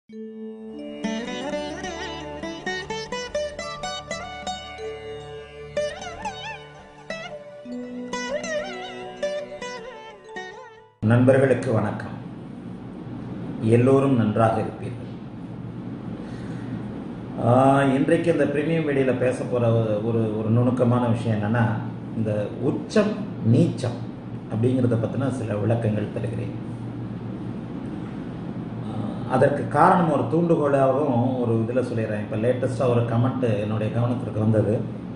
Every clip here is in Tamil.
நண்பர்களுக்கு வணக்கம் எல்லோரும் நன்றாக இருப்பீர்கள் ஆஹ், இன்றைக்கு இந்த பிரீமியம் வீடியோவில் பேச போகிற ஒரு ஒரு நுணுக்கமான விஷயம் என்னென்னா இந்த உச்சம் நீச்சம் அப்படிங்கிறத பற்றின சில விளக்கங்கள் தருகிறேன் ஆஹ், அதற்கு காரணம் ஒரு தூண்டுகோலாகவும் ஒரு இதில் சொல்லிடுறேன் இப்போ லேட்டஸ்ட்டாக ஒரு கமெண்ட் என்னுடைய கவனத்திற்கு வந்தது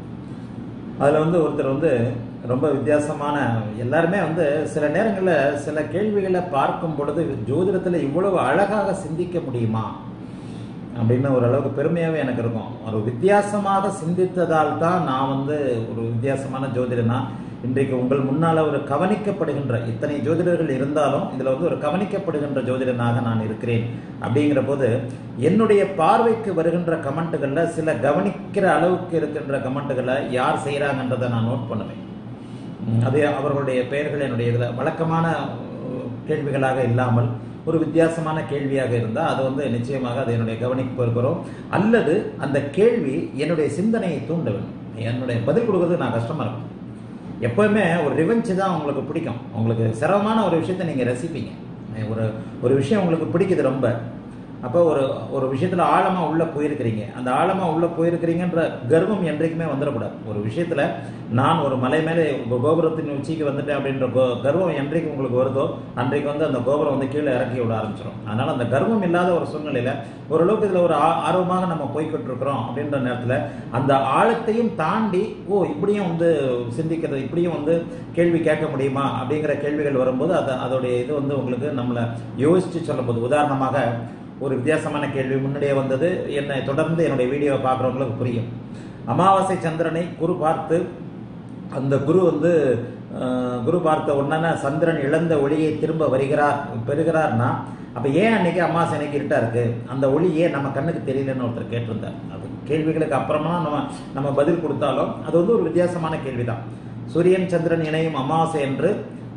அதில் வந்து ஒருத்தர் வந்து ரொம்ப வித்தியாசமான எல்லாருமே வந்து சில நேரங்களில் சில கேள்விகளை பார்க்கும் பொழுது ஜோதிடத்தில் இவ்வளவு அழகாக சிந்திக்க முடியுமா அப்படின்னு ஓரளவுக்கு பெருமையாகவே எனக்கு இருக்கும் ஒரு வித்தியாசமாக சிந்தித்ததால் தான் நான் வந்து ஒரு வித்தியாசமான ஜோதிடனா இன்றைக்கு உங்கள் முன்னால் ஒரு கவனிக்கப்படுகின்ற இத்தனை ஜோதிடர்கள் இருந்தாலும் இதில் வந்து ஒரு கவனிக்கப்படுகின்ற ஜோதிடனாக நான் இருக்கிறேன் அப்படிங்கிற போது என்னுடைய பார்வைக்கு வருகின்ற கமெண்ட்டுகளில் சில கவனிக்கிற அளவுக்கு இருக்கின்ற கமெண்ட்டுகளை யார் செய்கிறாங்கன்றதை நான் நோட் பண்ணுவேன் உம், அது அவர்களுடைய பெயர்கள் என்னுடைய இதில் வழக்கமான அஹ், கேள்விகளாக இல்லாமல் ஒரு வித்தியாசமான கேள்வியாக இருந்தால் அது வந்து நிச்சயமாக அது என்னுடைய கவனிப்பு இருக்கிறோம் அல்லது அந்த கேள்வி என்னுடைய சிந்தனையை தூண்ட வேண்டும் என்னுடைய பதில் கொடுக்கறது நான் கஷ்டமாக இருக்கும் எப்போவுமே ஒரு ரிவெஞ்ச் தான் உங்களுக்கு பிடிக்கும் உங்களுக்கு சிரமமான ஒரு விஷயத்தை நீங்கள் ரசிப்பீங்க ஒரு ஒரு விஷயம் உங்களுக்கு பிடிக்குது ரொம்ப அப்போ ஒரு ஒரு விஷயத்தில் ஆழமாக உள்ளே போயிருக்கிறீங்க அந்த ஆழமாக உள்ளே போயிருக்கிறீங்கன்ற கர்வம் என்றைக்குமே வந்துடக்கூடாது ஒரு விஷயத்தில் நான் ஒரு மலை மேலே ஒரு கோபுரத்தின் உச்சிக்கு வந்துட்டேன் அப்படின்ற கோ- கர்வம் என்றைக்கு உங்களுக்கு வருதோ அன்றைக்கு வந்து அந்த கோபுரம் வந்து கீழே இறக்கி விட ஆரம்பிச்சிடும் அதனால் அந்த கர்வம் இல்லாத ஒரு சூழ்நிலையில் ஓரளவுக்கு இதில் ஒரு ஆ- ஆர்வமாக நம்ம போய்கிட்டு இருக்கிறோம் அப்படின்ற நேரத்தில் அந்த ஆழத்தையும் தாண்டி ஓ இப்படியும் வந்து சிந்திக்கிறது இப்படியும் வந்து கேள்வி கேட்க முடியுமா அப்படிங்கிற கேள்விகள் வரும்போது அது அதோடைய இது வந்து உங்களுக்கு நம்மளை யோசித்து சொல்லும்போது உதாரணமாக ஒரு வித்தியாசமான கேள்வி முன்னாடியே வந்தது என்னை தொடர்ந்து என்னுடைய வீடியோவை பார்க்குறவங்களுக்கு புரியும் அமாவாசை சந்திரனை குரு பார்த்து அந்த குரு வந்து அஹ், குரு பார்த்த உடனே சந்திரன் இழந்த ஒளியை திரும்ப வருகிறார் பெறுகிறார்னா அப்போ ஏன் அன்னைக்கு அமாவாசை அன்னைக்கு இருட்டா இருக்கு அந்த ஒளி ஏன் நம்ம கண்ணுக்கு தெரியலன்னு ஒருத்தர் கேட்டிருந்தார் அது கேள்விகளுக்கு அப்புறமா நம்ம நம்ம பதில் கொடுத்தாலும் அது வந்து ஒரு வித்தியாசமான கேள்விதான் சூரியன் சந்திரன் இணையும் அமாவாசை என்று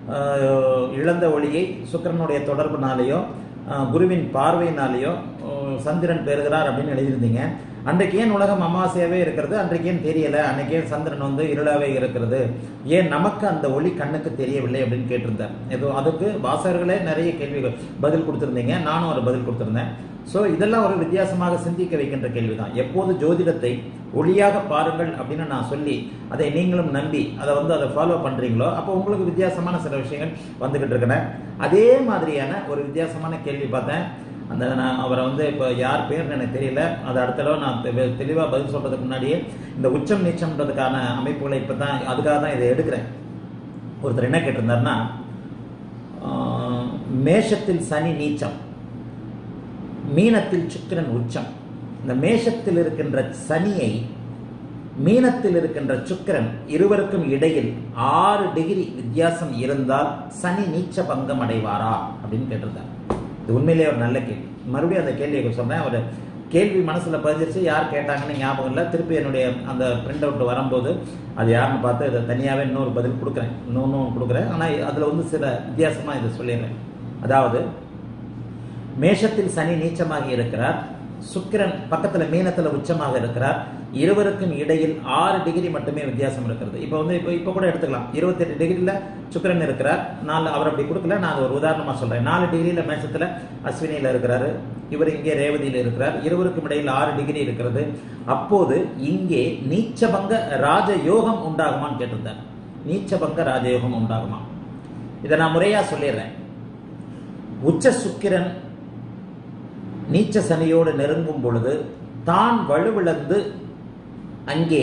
அஹ், இழந்த ஒளியை சுக்கிரனுடைய தொடர்புனாலேயோ அஹ், குருவின் பார்வையினாலேயோ அஹ், சந்திரன் பெறுகிறார் அப்படின்னு எழுதியிருந்தீங்க அன்றைக்கு ஏன் உலகம் அமாவாசையாவே இருக்கிறது அன்றைக்கு ஏன் தெரியல அன்னைக்கு ஏன் சந்திரன் வந்து இருளாவே இருக்கிறது ஏன் நமக்கு அந்த ஒளி கண்ணுக்கு தெரியவில்லை அப்படின்னு கேட்டிருந்தார் ஏதோ அதுக்கு வாசகர்களே நிறைய கேள்விகள் பதில் கொடுத்திருந்தீங்க நானும் ஒரு பதில் கொடுத்திருந்தேன் ஸோ இதெல்லாம் ஒரு வித்தியாசமாக சிந்திக்க வைக்கின்ற கேள்விதான் எப்போது ஜோதிடத்தை ஒளியாக பாருங்கள் அப்படின்னு நான் சொல்லி அதை நீங்களும் நம்பி அதை வந்து அதை ஃபாலோ பண்றீங்களோ அப்போ உங்களுக்கு வித்தியாசமான சில விஷயங்கள் வந்துகிட்டு இருக்கன அதே மாதிரியான ஒரு வித்தியாசமான கேள்வி பார்த்தேன் அந்த நான் அவரை வந்து இப்போ யார் பேர்னு எனக்கு தெரியல அது அடுத்த தடவை நான் தெளிவாக பதில் சொல்றதுக்கு முன்னாடியே இந்த உச்சம் நீச்சம்ன்றதுக்கான அமைப்புகளை இப்போ தான் அதுக்காக தான் இதை எடுக்கிறேன் ஒருத்தர் என்ன கேட்டிருந்தாருன்னா ஆஹ், மேஷத்தில் சனி நீச்சம் மீனத்தில் சுக்கிரன் உச்சம் இந்த மேஷத்தில் இருக்கின்ற சனியை மீனத்தில் இருக்கின்ற சுக்கிரன் இருவருக்கும் இடையில் ஆறு டிகிரி வித்தியாசம் இருந்தால் சனி நீச்ச பங்கம் அடைவாரா அப்படின்னு கேட்டிருந்தார் இது உண்மையிலேயே ஒரு நல்ல கேள்வி மறுபடியும் அந்த கேள்வியை சொன்னேன் ஒரு கேள்வி மனசுல பதிஞ்சிருச்சு யார் கேட்டாங்கன்னு ஞாபகம் இல்லை திருப்பி என்னுடைய அந்த பிரிண்ட் அவுட் வரும்போது அது யாருன்னு பார்த்து இதை தனியாகவே இன்னொரு பதில் கொடுக்குறேன் இன்னொன்று கொடுக்குறேன் ஆனால் அதில் வந்து சில வித்தியாசமாக இதை சொல்லிடுறேன் அதாவது மேஷத்தில் சனி நீச்சமாக இருக்கிறார் சுக்கிரன் பக்கத்துல மீனத்துல உச்சமாக இருக்கிறார் இருவருக்கும் இடையில் ஆறு டிகிரி மட்டுமே வித்தியாசம் இருக்கிறது இப்போ வந்து இப்போ இப்போ கூட எடுத்துக்கலாம் இருபத்தெட்டு டிகிரியில் சுக்கிரன் இருக்கிறார் நாலு அவர் அப்படி கொடுக்கல நான் அது ஒரு உதாரணமா சொல்றேன் நாலு டிகிரியில் மேஷத்துல அஸ்வினியில் இருக்கிறாரு இவர் இங்கே ரேவதியில் இருக்கிறார் இருவருக்கும் இடையில் ஆறு டிகிரி இருக்கிறது அப்போது இங்கே நீச்சபங்க ராஜ யோகம் உண்டாகுமான்னு கேட்டிருந்தார் நீச்சபங்க ராஜயோகம் உண்டாகுமா இதை நான் முறையா சொல்லிடுறேன் உச்ச சுக்கிரன் நீச்ச சனியோடு நெருங்கும் பொழுது தான் வலுவிழந்து அங்கே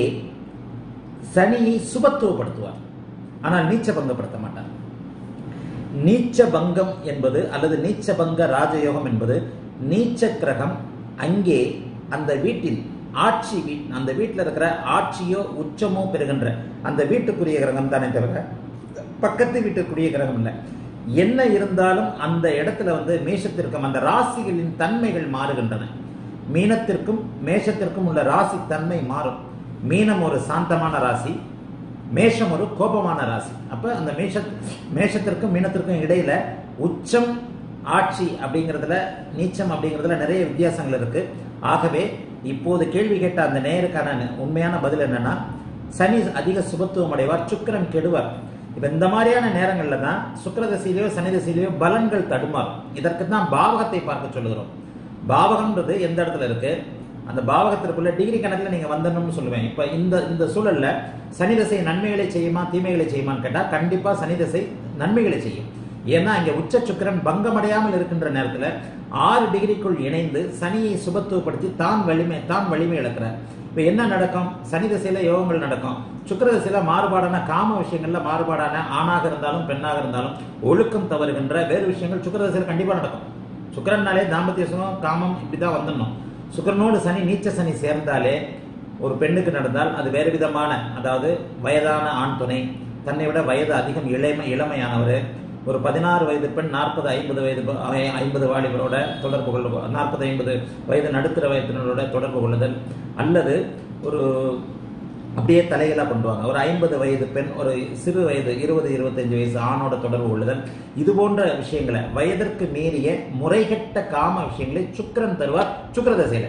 சனியை சுபத்துவப்படுத்துவார் ஆனால் நீச்ச பங்கப்படுத்த மாட்டார் நீச்ச பங்கம் என்பது அல்லது நீச்ச பங்க ராஜயோகம் என்பது நீச்ச கிரகம் அங்கே அந்த வீட்டில் ஆட்சி வீ- அந்த வீட்டில் இருக்கிற ஆட்சியோ உச்சமோ பெறுகின்ற அந்த வீட்டுக்குரிய கிரகம் தானே தவிர பக்கத்து வீட்டுக்குரிய கிரகம் இல்லை என்ன இருந்தாலும் அந்த இடத்துல வந்து மேஷத்திற்கும் அந்த ராசிகளின் தன்மைகள் மாறுகின்றன மீனத்திற்கும் மேஷத்திற்கும் உள்ள ராசி தன்மை மாறும் மீனம் ஒரு சாந்தமான ராசி மேஷம் ஒரு கோபமான ராசி அப்ப அந்த மேஷ மேஷத்திற்கும் மீனத்திற்கும் இடையில உச்சம் ஆட்சி அப்படிங்கிறதுல நீச்சம் அப்படிங்கிறதுல நிறைய வித்தியாசங்கள் இருக்கு ஆகவே இப்போது கேள்வி கேட்ட அந்த நேருக்கான உண்மையான பதில் என்னன்னா சனி அதிக சுபத்துவம் அடைவார் சுக்கிரன் கெடுவார் இப்ப இந்த மாதிரியான நேரங்கள்ல தான் சுக்கிர தசையிலேயோ சனி தசையிலேயோ பலன்கள் தடுமாறும் இதற்கு தான் பாவகத்தை பார்க்க சொல்லுகிறோம் பாவகம்ன்றது எந்த இடத்துல இருக்கு அந்த பாவகத்திற்குள்ள டிகிரி கணக்கில் நீங்க வந்தணும்னு சொல்லுவேன் இப்ப இந்த இந்த சூழல்ல சனி தசை நன்மைகளை செய்யுமா தீமைகளை செய்யுமான்னு கேட்டா கண்டிப்பா சனி தசை நன்மைகளை செய்யும் ஏன்னா இங்க உச்ச சுக்கிரன் பங்கமடையாமல் இருக்கின்ற நேரத்துல ஆறு டிகிரிக்குள் இணைந்து சனியை சுபத்துவப்படுத்தி தான் வலிமை தான் வலிமை இழக்கிறார் இப்ப என்ன நடக்கும் சனி திசையில யோகங்கள் நடக்கும் சுக்கிர திசையில மாறுபாடான காம விஷயங்கள்ல மாறுபாடான ஆணாக இருந்தாலும் பெண்ணாக இருந்தாலும் ஒழுக்கம் தவறுகின்ற வேறு விஷயங்கள் சுக்கிர திசையில கண்டிப்பா நடக்கும் சுக்கிரன்னாலே தாம்பத்திய சுகம் காமம் இப்படிதான் வந்துடணும் சுக்கிரனோடு சனி நீச்ச சனி சேர்ந்தாலே ஒரு பெண்ணுக்கு நடந்தால் அது வேறு விதமான அதாவது வயதான ஆண் துணை தன்னை விட வயது அதிகம் இளமை இளமையானவர் ஒரு பதினாறு வயது பெண் நாற்பது ஐம்பது வயது ப- ஐ- ஐம்பது வாலிபரோட தொடர்பு கொள்ள நாற்பது ஐம்பது வயது நடுத்தர வயதினரோட தொடர்பு கொள்ளுதல் அல்லது ஒரு அப்படியே தலைகளாக பண்ணுவாங்க ஒரு ஐம்பது வயது பெண் ஒரு சிறு வயது இருபது இருபத்தஞ்சு வயசு ஆணோட தொடர்பு கொள்ளுதல் இது போன்ற விஷயங்களை வயதிற்கு மீறிய முறைகெட்ட காம விஷயங்களை சுக்கிரன் தருவார் சுக்கிர தசையில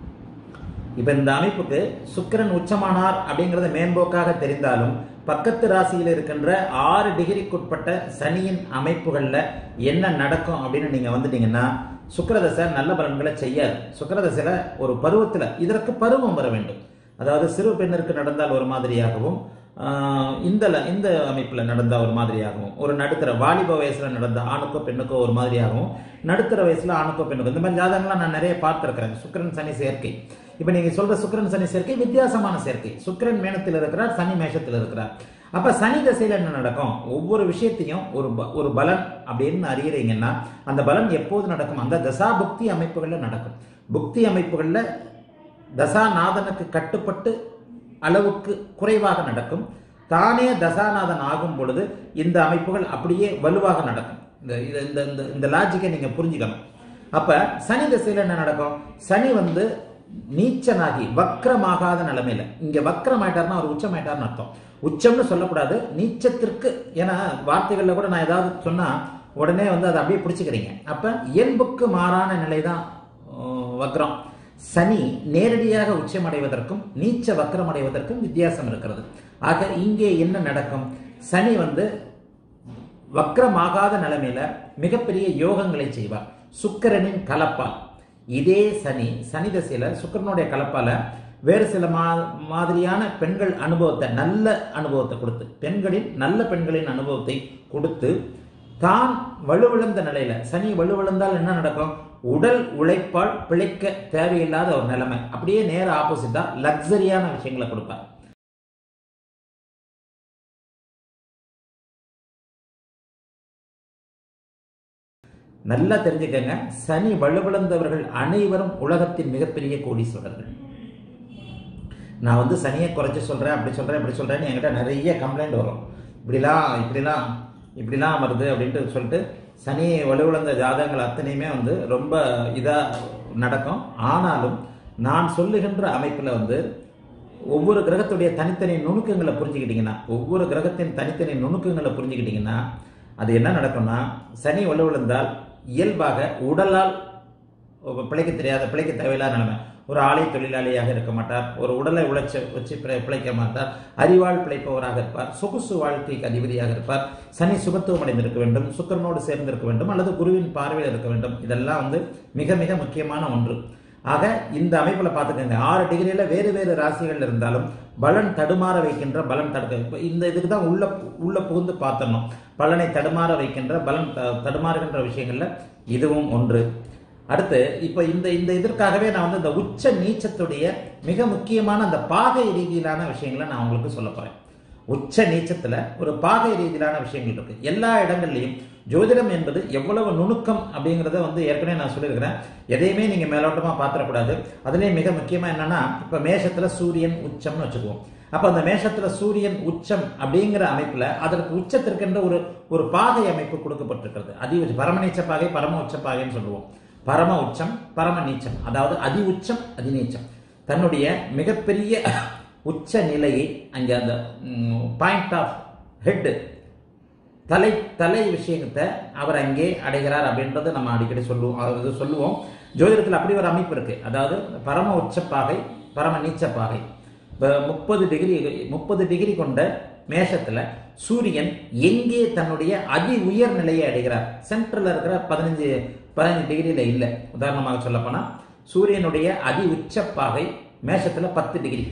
இப்ப இந்த அமைப்புக்கு சுக்கிரன் உச்சமானார் அப்படிங்கறது மேம்போக்காக தெரிந்தாலும் பக்கத்து ராசியில் இருக்கின்ற ஆறு டிகிரிக்குட்பட்ட சனியின் அமைப்புகள்ல என்ன நடக்கும் அப்படின்னு நீங்க வந்துட்டீங்கன்னா சுக்கிரதசை நல்ல பலன்களை செய்யாது சுக்கிரதசையில ஒரு பருவத்துல இதற்கு பருவம் வர வேண்டும் அதாவது சிறு பெண்ணிற்கு நடந்தால் ஒரு மாதிரியாகவும் ஆஹ், இந்த ல- இந்த அமைப்புல நடந்தா ஒரு மாதிரியாகவும் ஒரு நடுத்தர வாலிப வயசுல நடந்த ஆணுக்கோ பெண்ணுக்கோ ஒரு மாதிரியாகவும் நடுத்தர வயசுல ஆணுக்கோ பெண்ணுக்கோ இந்த மாதிரி ஜாதகங்கள்லாம் நான் நிறைய பார்த்திருக்கிறேன் சுக்கிரன் சனி சேர்க்கை இப்ப நீங்க சொல்ற சுக்கிரன் சனி சேர்க்கை வித்தியாசமான சேர்க்கை சுக்கிரன் மேனத்தில் இருக்கிறார் சனி மேஷத்தில் இருக்கிறார் அப்ப சனி தசையில என்ன நடக்கும் ஒவ்வொரு விஷயத்தையும் ஒரு ப- ஒரு பலன் அப்படின்னு அறியறீங்கன்னா அந்த பலன் எப்போது நடக்கும் அந்த தசா புக்தி அமைப்புகள்ல நடக்கும் புக்தி அமைப்புகள்ல தசாநாதனுக்கு கட்டுப்பட்டு அளவுக்கு குறைவாக நடக்கும் தானே தசாநாதன் ஆகும் பொழுது இந்த அமைப்புகள் அப்படியே வலுவாக நடக்கும் இந்த இது- இந்த இந்த இந்த லாஜிக்கை நீங்க புரிஞ்சுக்கணும் அப்ப சனி திசையில என்ன நடக்கும் சனி வந்து நீச்சனாகி வக்ரமாகாத நிலைமையில இங்க வக்ரம் ஆயிட்டாருன்னா அவர் உச்சம் ஆயிட்டாருன்னு அர்த்தம் உச்சம்னு சொல்லக்கூடாது நீச்சத்திற்கு ஏன்னா வார்த்தைகள்ல கூட நான் ஏதாவது சொன்னா உடனே வந்து அதை அப்படியே பிடிச்சுக்கிறீங்க அப்ப இயல்புக்கு மாறான நிலைதான் அஹ், வக்ரம் சனி நேரடியாக உச்சமடைவதற்கும் நீச்ச வக்ரம் அடைவதற்கும் வித்தியாசம் இருக்கிறது ஆக இங்கே என்ன நடக்கும் சனி வந்து வக்ரமாகாத நிலைமையில மிகப்பெரிய யோகங்களை செய்வார் சுக்கிரனின் கலப்பால் இதே சனி சனி தசையில சுக்கிரனுடைய கலப்பால வேறு சில மா மாதிரியான பெண்கள் அனுபவத்தை நல்ல அனுபவத்தை கொடுத்து பெண்களின் நல்ல பெண்களின் அனுபவத்தை கொடுத்து தான் வலுவிழந்த நிலையில சனி வலுவிழந்தால் என்ன நடக்கும் உடல் உழைப்பால் பிழைக்க தேவையில்லாத ஒரு நிலைமை அப்படியே நேர ஆப்போசிட்டா லக்ஸரியான விஷயங்களை கொடுப்பார் நல்லா தெரிஞ்சுக்கங்க சனி வலுவிழந்தவர்கள் அனைவரும் உலகத்தின் மிகப்பெரிய கோடீஸ்வரர்கள் நான் வந்து சனியை குறைச்சி சொல்றேன் அப்படி சொல்றேன் இப்படி சொல்றேன்னு என்கிட்ட நிறைய கம்ப்ளைண்ட் வரும் இப்படிலாம் இப்படிலாம் இப்படிலாம் வருது அப்படின்ட்டு சொல்லிட்டு சனி வலுவிழந்த ஜாதகங்கள் அத்தனையுமே வந்து ரொம்ப இதா நடக்கும் ஆனாலும் நான் சொல்லுகின்ற அமைப்புல வந்து ஒவ்வொரு கிரகத்துடைய தனித்தனி நுணுக்கங்களை புரிஞ்சுக்கிட்டீங்கன்னா ஒவ்வொரு கிரகத்தின் தனித்தனி நுணுக்கங்களை புரிஞ்சுக்கிட்டீங்கன்னா அது என்ன நடக்கும்னா சனி வலுவிழந்தால் இயல்பாக உடலால் பிழைக்க தெரியாத பிழைக்க தேவையில்லாத நிலைமை ஒரு ஆலை தொழிலாளியாக இருக்க மாட்டார் ஒரு உடலை உழைச்ச வச்சு பிழை- பிழைக்க மாட்டார் அறிவால் பிழைப்பவராக இருப்பார் சொகுசு வாழ்க்கைக்கு அதிபதியாக இருப்பார் சனி சுபத்துவம் அடைந்திருக்க வேண்டும் சுக்கிரனோடு சேர்ந்திருக்க வேண்டும் அல்லது குருவின் பார்வையில் இருக்க வேண்டும் இதெல்லாம் வந்து மிக மிக முக்கியமான ஒன்று ஆக இந்த அமைப்புல பார்த்துக்கோங்க ஆறு டிகிரியில வேறு வேறு ராசிகள் இருந்தாலும் பலன் தடுமாற வைக்கின்ற பலன் தடுக்க இப்ப இந்த இதுக்கு தான் உள்ள உள்ள புகுந்து பார்த்தணும் பலனை தடுமாற வைக்கின்ற பலன் த- தடுமாறுகின்ற விஷயங்கள்ல இதுவும் ஒன்று அடுத்து இப்ப இந்த இந்த இதற்காகவே நான் வந்து இந்த உச்ச நீச்சத்துடைய மிக முக்கியமான அந்த பாகை ரீதியிலான விஷயங்களை நான் உங்களுக்கு சொல்ல போறேன் உச்ச நீச்சத்துல ஒரு பாகை ரீதியிலான விஷயங்கள் இருக்கு எல்லா இடங்கள்லையும் ஜோதிடம் என்பது எவ்வளவு நுணுக்கம் அப்படிங்கறத வந்து ஏற்கனவே நான் சொல்லியிருக்கிறேன் எதையுமே நீங்க மேலோட்டமா பாத்திரக்கூடாது அதுலயும் மிக முக்கியமா என்னன்னா இப்ப மேஷத்துல சூரியன் உச்சம்னு வச்சுக்குவோம் அப்ப அந்த மேஷத்துல சூரியன் உச்சம் அப்படிங்கிற அமைப்புல அதற்கு உச்சத்திற்கென்ற ஒரு ஒரு பாகை அமைப்பு கொடுக்கப்பட்டிருக்கிறது அதி உச்ச பரமநீச்ச பாகை பரம உச்ச பாகைன்னு சொல்லுவோம் பரம உச்சம் பரம நீச்சம் அதாவது அதி உச்சம் அதிநீச்சம் தன்னுடைய மிகப்பெரிய உச்ச நிலையை அங்க அந்த பாயிண்ட் ஆஃப் ஹெட் தலை தலை விஷயத்தை அவர் அங்கே அடைகிறார் அப்படின்றத நம்ம அடிக்கடி சொல்லுவோம் அதாவது சொல்லுவோம் ஜோதிடத்தில் அப்படி ஒரு அமைப்பு இருக்கு அதாவது பரம உச்சப்பாகை பரம நீச்சப்பாகை முப்பது டிகிரி முப்பது டிகிரி கொண்ட மேஷத்துல சூரியன் எங்கே தன்னுடைய அதி உயர் நிலையை அடைகிறார் சென்ட்ரல்ல இருக்கிற பதினஞ்சு பதினஞ்சு டிகிரியில இல்லை உதாரணமாக சொல்ல போனா சூரியனுடைய அதி உச்சப்பாகை மேஷத்துல பத்து டிகிரி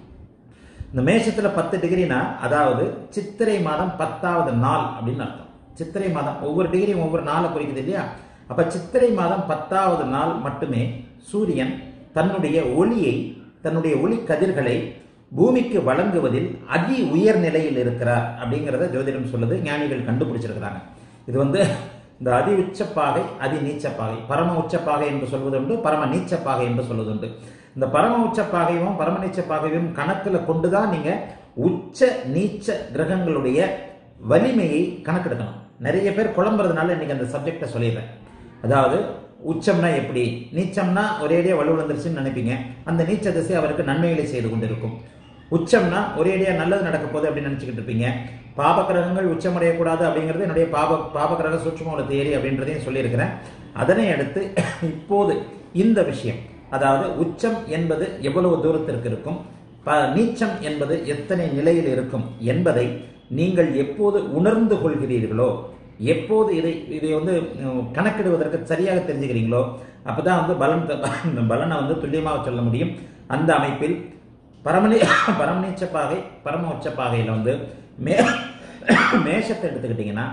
இந்த மேஷத்துல பத்து டிகிரினா அதாவது சித்திரை மாதம் பத்தாவது நாள் அப்படின்னு அர்த்தம் சித்திரை மாதம் ஒவ்வொரு டிகிரியும் ஒவ்வொரு நாளை குறிக்குது இல்லையா அப்ப சித்திரை மாதம் பத்தாவது நாள் மட்டுமே சூரியன் தன்னுடைய ஒளியை தன்னுடைய ஒளி கதிர்களை பூமிக்கு வழங்குவதில் அதி உயர் நிலையில் இருக்கிறார் அப்படிங்கிறத ஜோதிடம் சொல்லுது ஞானிகள் கண்டுபிடிச்சிருக்கிறாங்க இது வந்து இந்த அதி உச்சப்பாகை அதி நீச்சப்பாகை பரம உச்சப்பாகை என்று சொல்வதுண்டு பரம நீச்சப்பாகை என்று சொல்வதுண்டு இந்த பரம உச்சப்பாகையும் பரம நீச்சப்பாகையும் கணக்கில் கொண்டுதான் நீங்க உச்ச நீச்ச கிரகங்களுடைய வலிமையை கணக்கெடுக்கணும் நிறைய பேர் குழம்புறதுனால இன்னைக்கு அந்த சப்ஜெக்டை சொல்லிடுறேன் அதாவது உச்சம்னா எப்படி நீச்சம்னா ஒரேடியா வலுவிழந்துருச்சுன்னு நினைப்பீங்க அந்த நீச்ச திசை அவருக்கு நன்மைகளை செய்து கொண்டிருக்கும் உச்சம்னா ஒரேடியா நல்லது நடக்க போகுது அப்படின்னு நினைச்சுக்கிட்டு இருப்பீங்க பாப கிரகங்கள் உச்சமடையக்கூடாது அப்படிங்கிறது என்னுடைய பாப பாப கிரக சூட்சமோட தேரி அப்படின்றதையும் சொல்லியிருக்கிறேன் அதனை அடுத்து இப்போது இந்த விஷயம் அதாவது உச்சம் என்பது எவ்வளவு தூரத்திற்கு இருக்கும் ப- நீச்சம் என்பது எத்தனை நிலையில் இருக்கும் என்பதை நீங்கள் எப்போது உணர்ந்து கொள்கிறீர்களோ எப்போது இதை இதை வந்து உம், கணக்கிடுவதற்கு சரியாக தெரிஞ்சுக்கிறீங்களோ அப்பதான் வந்து பலன் த- பலனை வந்து துல்லியமாக சொல்ல முடியும் அந்த அமைப்பில் பரமநீ பரமநீச்ச பாகை பரம உச்ச பாகையில் வந்து மே மேஷத்தை எடுத்துக்கிட்டிங்கன்னா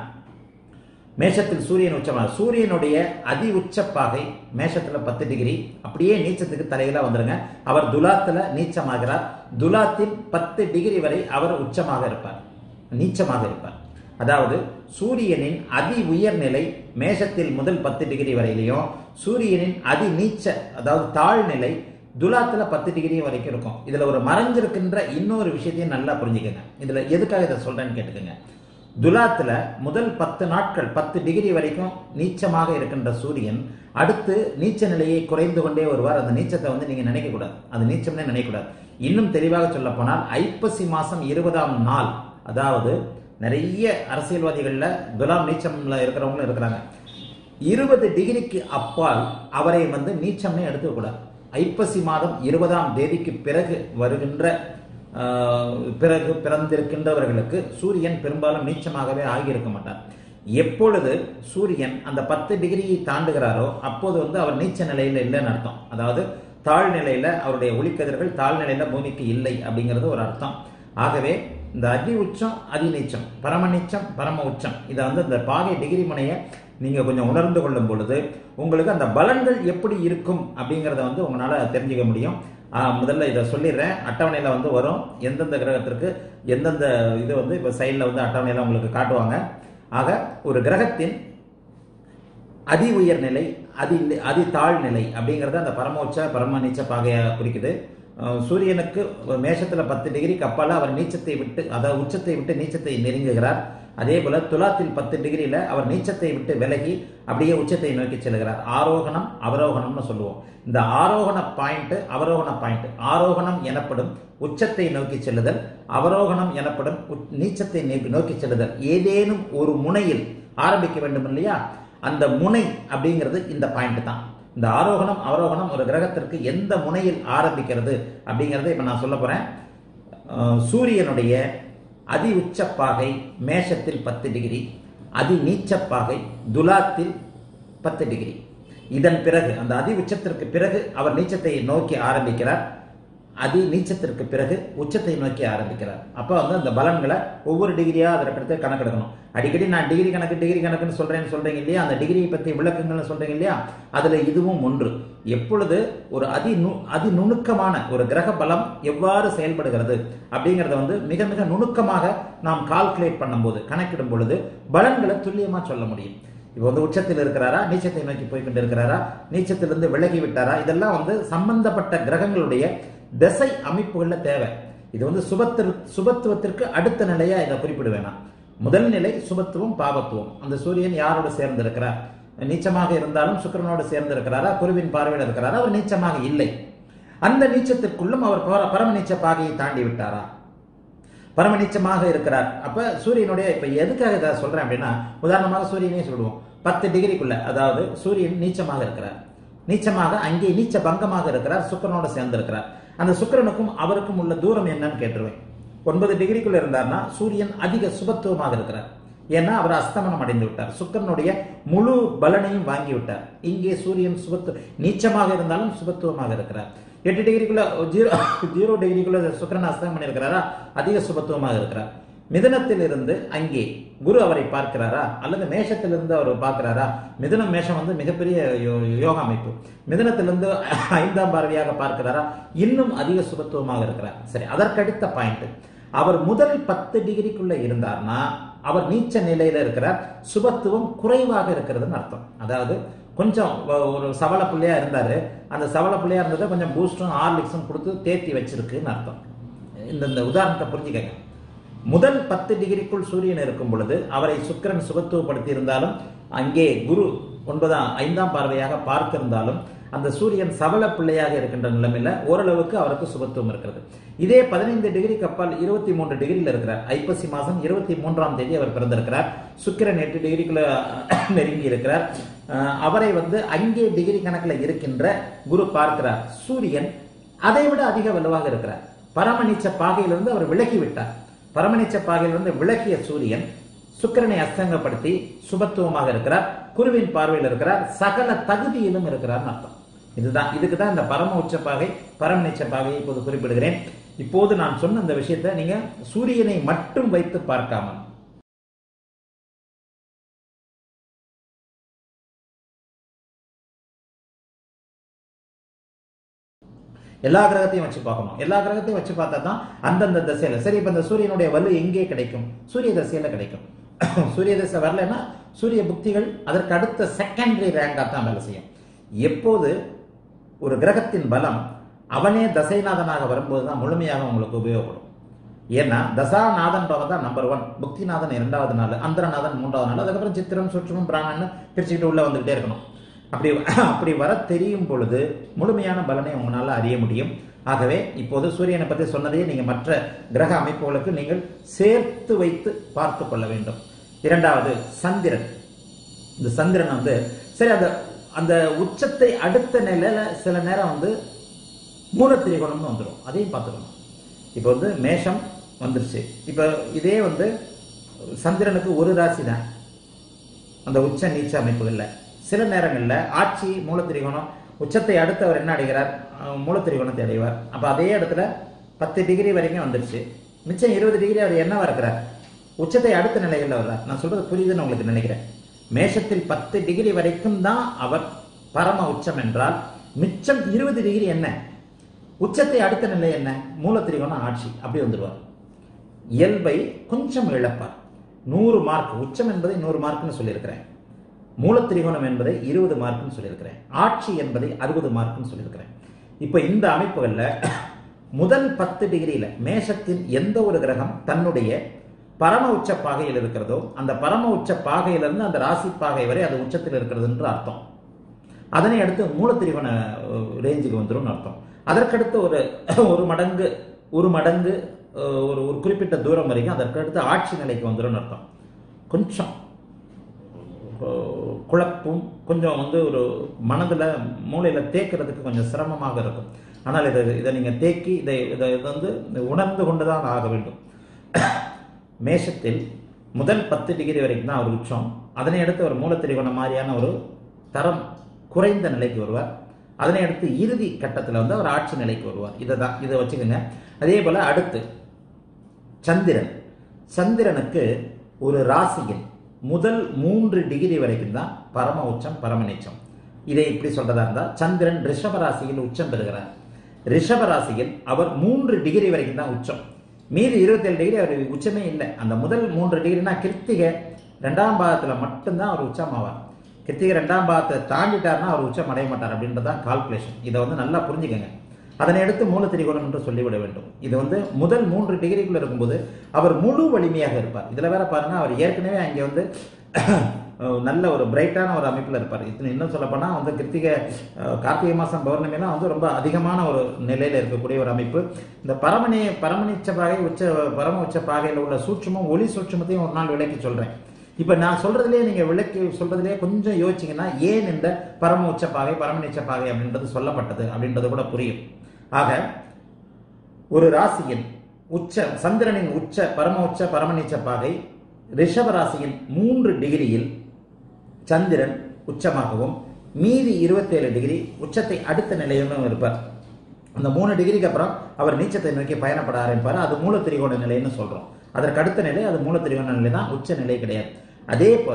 மேஷத்தில் சூரியன் உச்சமாக சூரியனுடைய அதி உச்சப்பாகை மேஷத்துல பத்து டிகிரி அப்படியே நீச்சத்துக்கு தலையில வந்துருங்க அவர் துலாத்துல நீச்சமாகிறார் துலாத்தில் பத்து டிகிரி வரை அவர் உச்சமாக இருப்பார் நீச்சமாக இருப்பார் அதாவது சூரியனின் அதி உயர்நிலை மேஷத்தில் முதல் பத்து டிகிரி வரையிலையும் சூரியனின் அதி நீச்ச அதாவது தாழ்நிலை துலாத்துல பத்து டிகிரி வரைக்கும் இருக்கும் இதுல ஒரு மறைஞ்சிருக்கின்ற இன்னொரு விஷயத்தையும் நல்லா புரிஞ்சுக்கங்க இதுல எதுக்காக இதை சொல்றேன்னு கேட்டுக்கோங்க துலாத்துல முதல் பத்து நாட்கள் பத்து டிகிரி வரைக்கும் நீச்சமாக இருக்கின்ற சூரியன் அடுத்து நீச்ச நிலையை குறைந்து கொண்டே வருவார் அந்த நீச்சத்தை வந்து நீங்க நினைக்க கூடாது அது நீச்சம்னே நினைக்க கூடாது இன்னும் தெளிவாக சொல்ல போனால் ஐப்பசி மாசம் இருபதாம் நாள் அதாவது நிறைய அரசியல்வாதிகள்ல துலாம் நீச்சம்ல இருக்கிறவங்களும் இருக்கிறாங்க இருபது டிகிரிக்கு அப்பால் அவரை வந்து நீச்சம்னே எடுத்துக்க கூடாது ஐப்பசி மாதம் இருபதாம் தேதிக்கு பிறகு வருகின்ற ஆஹ், பிறகு பிறந்திருக்கின்றவர்களுக்கு சூரியன் பெரும்பாலும் நீச்சமாகவே ஆகியிருக்க மாட்டார் எப்பொழுது சூரியன் அந்த பத்து டிகிரியை தாண்டுகிறாரோ அப்போது வந்து அவர் நீச்ச நிலையில இல்லைன்னு அர்த்தம் அதாவது தாழ்நிலையில அவருடைய ஒளிக்கதிர்கள் தாழ்நிலையில பூமிக்கு இல்லை அப்படிங்கிறது ஒரு அர்த்தம் ஆகவே இந்த அதி உச்சம் அதி நீச்சம் பரம நீச்சம் பரம உச்சம் இதை வந்து இந்த பாகை டிகிரி முனையை நீங்க கொஞ்சம் உணர்ந்து கொள்ளும் பொழுது உங்களுக்கு அந்த பலன்கள் எப்படி இருக்கும் அப்படிங்கிறத வந்து உங்களால தெரிஞ்சுக்க முடியும் ஆஹ் முதல்ல இதை சொல்லிடுறேன் அட்டவணையில் வந்து வரும் எந்தெந்த கிரகத்திற்கு எந்தெந்த இது வந்து இப்போ சைடில் வந்து அட்டவணையில் உங்களுக்கு காட்டுவாங்க ஆக ஒரு கிரகத்தின் அதி உயர் நிலை அதி அதி தாழ்நிலை அப்படிங்கிறது அந்த பரமோச்ச பரம நீச்ச பாகையை குறிக்குது அஹ் சூரியனுக்கு மேஷத்துல பத்து டிகிரிக்கு அப்பால அவர் நீச்சத்தை விட்டு அதாவது உச்சத்தை விட்டு நீச்சத்தை நெருங்குகிறார் அதே போல துலாத்தில் பத்து டிகிரியில அவர் நீச்சத்தை விட்டு விலகி அப்படியே உச்சத்தை நோக்கி செல்கிறார் ஆரோகணம் அவரோகணம்னு சொல்லுவோம் இந்த ஆரோகண பாயிண்ட் அவரோகண பாயிண்ட் ஆரோகணம் எனப்படும் உச்சத்தை நோக்கி செல்லுதல் அவரோகணம் எனப்படும் உச்- நீச்சத்தை நோக்கி- நோக்கி செல்லுதல் ஏதேனும் ஒரு முனையில் ஆரம்பிக்க வேண்டும் இல்லையா அந்த முனை அப்படிங்கிறது இந்த பாயிண்ட் தான் இந்த ஆரோகணம் அவரோகணம் ஒரு கிரகத்திற்கு எந்த முனையில் ஆரம்பிக்கிறது அப்படிங்கறதை இப்ப நான் சொல்ல போறேன் அஹ், சூரியனுடைய அதி உச்சப்பாகை மேஷத்தில் பத்து டிகிரி அதி நீச்சப்பாகை துலாத்தில் பத்து டிகிரி இதன் பிறகு அந்த அதி உச்சத்திற்கு பிறகு அவர் நீச்சத்தை நோக்கி ஆரம்பிக்கிறார் அதி நீச்சத்திற்கு பிறகு உச்சத்தை நோக்கி ஆரம்பிக்கிறார் அப்போ வந்து அந்த பலன்களை ஒவ்வொரு டிகிரியா அதற்கடுத்து கணக்கெடுக்கணும் அடிக்கடி நான் டிகிரி கணக்கு டிகிரி கணக்குன்னு சொல்றேன்னு சொல்றீங்க இல்லையா அந்த டிகிரியை பத்தி விளக்கங்கள்னு சொல்றீங்க இல்லையா அதுல இதுவும் ஒன்று எப்பொழுது ஒரு அதி நு அதி நுணுக்கமான ஒரு கிரக பலம் எவ்வாறு செயல்படுகிறது அப்படிங்கறத வந்து மிக மிக நுணுக்கமாக நாம் கால்குலேட் பண்ணும்போது கணக்கிடும் பொழுது பலன்களை துல்லியமா சொல்ல முடியும் இப்போ வந்து உச்சத்தில் இருக்கிறாரா நீச்சத்தை நோக்கி போய் கொண்டு இருக்கிறாரா நீச்சத்திலிருந்து விலகி விட்டாரா இதெல்லாம் வந்து சம்பந்தப்பட்ட கிரகங்களுடைய திசை அமைப்புகள்ல தேவை இது வந்து சுபத்திரு சுபத்துவத்திற்கு அடுத்த நிலையா இதை குறிப்பிட வேணாம் முதல் நிலை சுபத்துவம் பாவத்துவம் அந்த சூரியன் யாரோடு சேர்ந்து இருக்கிறார் நீச்சமாக இருந்தாலும் சுக்கிரனோடு சேர்ந்து இருக்கிறாரா குருவின் பார்வையில் இருக்கிறாரா அவர் நீச்சமாக இல்லை அந்த நீச்சத்திற்குள்ளும் அவர் பர- பரம நீச்ச பாகையை தாண்டி விட்டாரா பரம நீச்சமாக இருக்கிறார் அப்ப சூரியனுடைய இப்ப எதுக்காக இதை சொல்றேன் அப்படின்னா உதாரணமாக சூரியனே சொல்லுவோம் பத்து டிகிரிக்குள்ள அதாவது சூரியன் நீச்சமாக இருக்கிறார் நீச்சமாக அங்கே நீச்ச பங்கமாக இருக்கிறார் சுக்கிரனோட சேர்ந்து இருக்கிறார் அந்த சுக்கிரனுக்கும் அவருக்கும் உள்ள தூரம் என்னன்னு கேட்டுருவேன் ஒன்பது டிகிரிக்குள்ள இருந்தார்னா சூரியன் அதிக சுபத்துவமாக இருக்கிறார் ஏன்னா அவர் அஸ்தமனம் அடைந்து விட்டார் சுக்கரனுடைய முழு பலனையும் வாங்கி விட்டார் இங்கே சூரியன் சுபத்து நீச்சமாக இருந்தாலும் சுபத்துவமாக இருக்கிறார் எட்டு டிகிரிக்குள்ள ஜீரோ ஜீரோ டிகிரிக்குள்ள சுக்கரன் அஸ்தமனம் பண்ணியிருக்கிறாரா அதிக சுபத்துவமாக இருக்கிறார் மிதனத்தில் இருந்து அங்கே குரு அவரை பார்க்கிறாரா அல்லது மேஷத்திலிருந்து அவர் பார்க்கிறாரா மிதனம் மேஷம் வந்து மிகப்பெரிய யோ- யோக அமைப்பு மிதனத்திலிருந்து ஐந்தாம் பார்வையாக பார்க்கிறாரா இன்னும் அதிக சுபத்துவமாக இருக்கிறார் சரி அதற்கடுத்த பாயிண்ட் அவர் முதல் பத்து டிகிரிக்குள்ள இருந்தார்னா அவர் நீச்ச நிலையில இருக்கிறார் சுபத்துவம் குறைவாக இருக்கிறதுன்னு அர்த்தம் அதாவது கொஞ்சம் ஒ- ஒரு சவள புள்ளையா இருந்தாரு அந்த சவள புள்ளையா இருந்ததை கொஞ்சம் பூஸ்டும் ஹார்லிக்ஸும் கொடுத்து தேத்தி வச்சிருக்குன்னு அர்த்தம் இந்த இந்த உதாரணத்தை புரிஞ்சுக்கங்க முதல் பத்து டிகிரிக்குள் சூரியன் இருக்கும் பொழுது அவரை சுக்கிரன் சுபத்துவப்படுத்தி இருந்தாலும் அங்கே குரு ஒன்பதாம் ஐந்தாம் பார்வையாக பார்த்திருந்தாலும் அந்த சூரியன் சபல பிள்ளையாக இருக்கின்ற நிலைமையில ஓரளவுக்கு அவருக்கு சுபத்துவம் இருக்கிறது இதே பதினைந்து டிகிரி கப்பால் இருபத்தி மூன்று டிகிரியில் இருக்கிறார் ஐப்பசி மாதம் இருபத்தி மூன்றாம் தேதி அவர் பிறந்திருக்கிறார் சுக்கிரன் எட்டு டிகிரிக்குள்ள நெருங்கி இருக்கிறார் அஹ் அவரை வந்து அங்கே டிகிரி கணக்கில் இருக்கின்ற குரு பார்க்கிறார் சூரியன் அதை விட அதிக வலுவாக இருக்கிறார் பரமநீச்ச பாகையிலிருந்து அவர் விலகி விட்டார் பரமநீச்ச பாகையிலிருந்து விலகிய சூரியன் சுக்கிரனை அஸ்தங்கப்படுத்தி சுபத்துவமாக இருக்கிறார் குருவின் பார்வையில் இருக்கிறார் சகல தகுதியிலும் இருக்கிறார் அர்த்தம் இதுதான் இதுக்கு தான் இந்த பரம உச்ச பாகை பரமநீச்ச பாகையை இப்போது குறிப்பிடுகிறேன் இப்போது நான் சொன்ன இந்த விஷயத்தை நீங்க சூரியனை மட்டும் வைத்து பார்க்காமல் எல்லா கிரகத்தையும் வச்சு பார்க்கணும் எல்லா கிரகத்தையும் வச்சு பார்த்தா தான் அந்தந்த திசையில சரி இப்ப இந்த சூரியனுடைய வலு எங்கே கிடைக்கும் சூரிய திசையில கிடைக்கும் சூரிய திசை வரலைன்னா சூரிய புக்திகள் அதற்கு அடுத்த செகண்டரி ரேங்கா தான் வேலை செய்யும் எப்போது ஒரு கிரகத்தின் பலம் அவனே தசைநாதனாக வரும்போது தான் முழுமையாக உங்களுக்கு உபயோகப்படும் ஏன்னா தசாநாதன்றவன் தான் நம்பர் ஒன் புக்திநாதன் இரண்டாவது நாள் அந்தரநாதன் மூன்றாவது நாள் அதுக்கப்புறம் சித்திரம் சுற்றமும் பிராணன் பிரிச்சுக்கிட்டு உள்ள வந்துகிட்டே இருக்கணும் அப்படி அப்படி வர தெரியும் பொழுது முழுமையான பலனை உங்களால் அறிய முடியும் ஆகவே இப்போது சூரியனை பற்றி சொன்னதையே நீங்கள் மற்ற கிரக அமைப்புகளுக்கு நீங்கள் சேர்த்து வைத்து பார்த்து கொள்ள வேண்டும் இரண்டாவது சந்திரன் இந்த சந்திரன் வந்து சரி அந்த அந்த உச்சத்தை அடுத்த நிலையில சில நேரம் வந்து மூலத்திரிகோணம்னு வந்துடும் அதையும் பார்த்துக்கணும் இப்போ வந்து மேஷம் வந்துருச்சு இப்போ இதே வந்து சந்திரனுக்கு ஒரு ராசி தான் அந்த உச்ச நீச்ச அமைப்புகள்ல சில நேரங்களில் ஆட்சி மூலத்திரிகோணம் உச்சத்தை அடுத்து அவர் என்ன அடைகிறார் அஹ் மூலத்திரிகோணத்தை அடைவார் அப்போ அதே இடத்துல பத்து டிகிரி வரைக்கும் வந்துருச்சு மிச்சம் இருபது டிகிரி அவர் என்ன இருக்கிறார் உச்சத்தை அடுத்த நிலைகளில் வர்றார் நான் சொல்றது புரியுதுன்னு உங்களுக்கு நினைக்கிறேன் மேஷத்தில் பத்து டிகிரி வரைக்கும் தான் அவர் பரம உச்சம் என்றால் மிச்சம் இருபது டிகிரி என்ன உச்சத்தை அடுத்த நிலை என்ன மூலத்திரிகோணம் ஆட்சி அப்படி வந்துடுவார் இயல்பை கொஞ்சம் இழப்பார் நூறு மார்க் உச்சம் என்பதை நூறு மார்க்னு சொல்லியிருக்கிறேன் மூலத்திரிகோணம் என்பதை இருபது மார்க்னு சொல்லியிருக்கிறேன் ஆட்சி என்பதை அறுபது மார்க்னு சொல்லியிருக்கிறேன் இப்போ இந்த அமைப்புகளில் முதல் பத்து டிகிரியில மேஷத்தின் எந்த ஒரு கிரகம் தன்னுடைய பரம உச்ச பாகையில் இருக்கிறதோ அந்த பரம உச்ச பாகையிலிருந்து அந்த ராசி பாகை வரை அது உச்சத்தில் இருக்கிறதுன்ற அர்த்தம் அதனை அடுத்து மூலத்திரிவன ரேஞ்சுக்கு வந்துடும் அர்த்தம் அதற்கடுத்து ஒரு ஒரு மடங்கு ஒரு மடங்கு அஹ், ஒரு ஒரு குறிப்பிட்ட தூரம் வரைக்கும் அதற்கடுத்து ஆட்சி நிலைக்கு வந்துடும் அர்த்தம் கொஞ்சம் அஹ், குழப்பும் கொஞ்சம் வந்து ஒரு மனதில் மூளையில் தேக்கிறதுக்கு கொஞ்சம் சிரமமாக இருக்கும் ஆனால் இதை இதை நீங்கள் தேக்கி இதை இதை இதை வந்து உணர்ந்து கொண்டு தான் ஆக வேண்டும் மேஷத்தில் முதல் பத்து டிகிரி வரைக்கும் தான் அவர் உச்சம் அதனை அடுத்து ஒரு மூலத்திரிகோணம் மாதிரியான ஒரு தரம் குறைந்த நிலைக்கு வருவார் அதனை அடுத்து இறுதி கட்டத்தில் வந்து அவர் ஆட்சி நிலைக்கு வருவார் இதை தான் இதை வச்சுக்கோங்க அதே போல் அடுத்து சந்திரன் சந்திரனுக்கு ஒரு ராசியில் முதல் மூன்று டிகிரி வரைக்கும் தான் பரம உச்சம் பரம நீச்சம் இதை இப்படி சொல்றதா இருந்தால் சந்திரன் ரிஷப ராசியில் உச்சம் பெறுகிறார் ரிஷப ராசியில் அவர் மூன்று டிகிரி வரைக்கும் தான் உச்சம் மீதி இருபத்தேழு டிகிரி அவர் உச்சமே இல்லை அந்த முதல் மூன்று டிகிரினா கிருத்திகை ரெண்டாம் பாகத்துல மட்டும்தான் அவர் உச்சம் ஆவார் கிருத்திகை ரெண்டாம் பாகத்தை தாண்டிட்டார்னா அவர் உச்சம் அடைய மாட்டார் அப்படின்றதான் கால்குலேஷன் இதை வந்து நல்லா புரிஞ்சுக்கங்க அதனை அடுத்து மூலத்திரிகோணம் என்று சொல்லிவிட வேண்டும் இது வந்து முதல் மூன்று டிகிரிக்குள்ள இருக்கும்போது அவர் முழு வலிமையாக இருப்பார் இதுல வேற பாருங்க அவர் ஏற்கனவே அங்கே வந்து அஹ், நல்ல ஒரு பிரைட்டான ஒரு அமைப்பில் இருப்பார் இது இன்னும் சொல்லப்போனால் வந்து கிருத்திகை அஹ், கார்த்திகை மாதம் பௌர்ணமிலாம் வந்து ரொம்ப அதிகமான ஒரு நிலையில் இருக்கக்கூடிய ஒரு அமைப்பு இந்த பரமணி பரமணிச்ச பாகை உச்ச பரம உச்ச பாகையில் உள்ள சூட்சமும் ஒளி சூட்சமத்தையும் ஒரு நாள் விளக்கி சொல்கிறேன் இப்போ நான் சொல்றதுலேயே நீங்கள் விளக்கி சொல்றதுலேயே கொஞ்சம் யோசிச்சீங்கன்னா ஏன் இந்த பரம உச்ச பாகை பரமணிச்ச பாகை அப்படின்றது சொல்லப்பட்டது அப்படின்றது கூட புரியும் ஆக ஒரு ராசியின் உச்ச சந்திரனின் உச்ச பரம உச்ச பரமநீச்ச பாகை ரிஷப ராசியின் மூன்று டிகிரியில் சந்திரன் உச்சமாகவும் மீதி 27 டிகிரி உச்சத்தை அடுத்த நிலையிலும் இருப்பார் அந்த மூணு டிகிரிக்கு அப்புறம் அவர் நீச்சத்தை நோக்கி பயணப்பட ஆரம்பிப்பார் அது மூல திரிகோண நிலைன்னு சொல்றோம் அதற்கு அடுத்த நிலை அது மூல திரிகோண நிலை தான் உச்ச நிலை கிடையாது அதே போல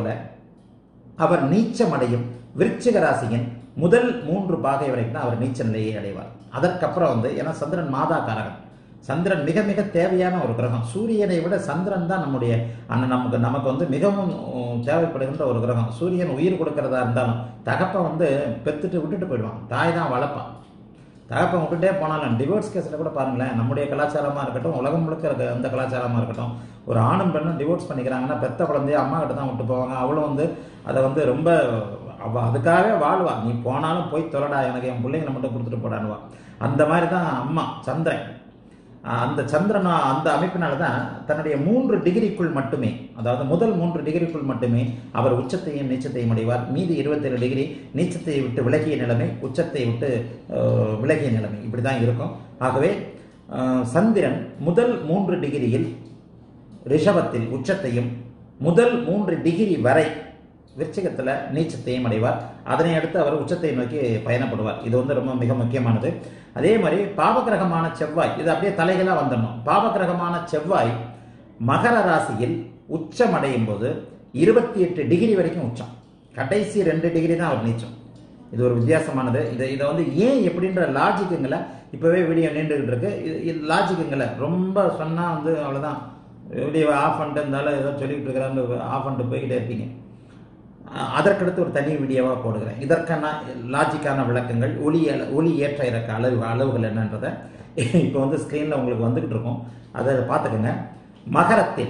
அவர் நீச்சமடையும் விருச்சிக ராசியின் முதல் மூன்று பாகை வரைக்கும் தான் அவர் நீச்ச நிலையை அடைவார் அதற்கப்புறம் வந்து ஏன்னா சந்திரன் மாதா காரகன் சந்திரன் மிக மிக தேவையான ஒரு கிரகம் சூரியனை விட சந்திரன் தான் நம்முடைய அண்ணன் நமக்கு நமக்கு வந்து மிகவும் உம், தேவைப்படுகின்ற ஒரு கிரகம் சூரியன் உயிர் கொடுக்கறதா இருந்தாலும் தகப்பன் வந்து பெத்துட்டு விட்டுட்டு போயிடுவான் தாய் தான் வளர்ப்பான் தகப்பன் விட்டுட்டே போனாலும் டிவோர்ஸ் கேஸில் கூட பாருங்களேன் நம்முடைய கலாச்சாரமாக இருக்கட்டும் உலகம் முழுக்க இருக்க அந்த கலாச்சாரமாக இருக்கட்டும் ஒரு ஆணும் பெண்ணும் டிவோர்ஸ் பண்ணிக்கிறாங்கன்னா பெத்த குழந்தைய அம்மா கிட்ட தான் விட்டு போவாங்க அவளும் வந்து அதை வந்து ரொம்ப அவ அதுக்காகவே வாழ்வா நீ போனாலும் போய் தொலைடா எனக்கு என் பிள்ளைங்களை மட்டும் கொடுத்துட்டு போடான்னுவா அந்த மாதிரி தான் அம்மா சந்திரன் ஆஹ் அந்த சந்திரனா அந்த அமைப்பினால தான் தன்னுடைய மூன்று டிகிரிக்குள் மட்டுமே அதாவது முதல் மூன்று டிகிரிக்குள் மட்டுமே அவர் உச்சத்தையும் நீச்சத்தையும் அடைவார் மீதி 27 டிகிரி நீச்சத்தை விட்டு விலகிய நிலைமை உச்சத்தை விட்டு ஆஹ், விலகிய நிலைமை இப்படி தான் இருக்கும் ஆகவே ஆஹ், சந்திரன் முதல் மூன்று டிகிரியில் ரிஷபத்தில் உச்சத்தையும் முதல் மூன்று டிகிரி வரை விருச்சிகத்தில் நீச்சத்தையும் அடைவார் அதனை அடுத்து அவர் உச்சத்தை நோக்கி பயணப்படுவார் இது வந்து ரொம்ப மிக முக்கியமானது அதே மாதிரி பாவகிரகமான செவ்வாய் இது அப்படியே தலைகளாக வந்துடணும் பாவகிரகமான செவ்வாய் மகர ராசியில் உச்சம் அடையும் போது இருபத்தி எட்டு டிகிரி வரைக்கும் உச்சம் கடைசி ரெண்டு டிகிரி தான் அவர் நீச்சம் இது ஒரு வித்தியாசமானது இதை இதை வந்து ஏன் எப்படின்ற லாஜிக்குங்களை இப்போவே வீடியோ நீண்டுகிட்டு இருக்கு இது இது லாஜிக்குங்களை ரொம்ப சொன்னால் வந்து அவ்வளோதான் வீடியோ ஆஃப் பண்ணிட்டு இருந்தாலும் ஏதோ சொல்லிக்கிட்டு இருக்கிறான்னு ஆஃப் பண்ணிட்டு போய்கிட்டே இருப்பீங்க அஹ் அதற்கடுத்து ஒரு தனி வீடியோவாக போடுகிறேன் இதற்கான லாஜிக்கான விளக்கங்கள் ஒளி அள- ஒளி ஏற்ற இறக்க அளவு அளவுகள் என்னன்றதை இப்போ வந்து ஸ்க்ரீனில் உங்களுக்கு வந்துக்கிட்டு இருக்கும் அதை பார்த்துக்கோங்க மகரத்தில்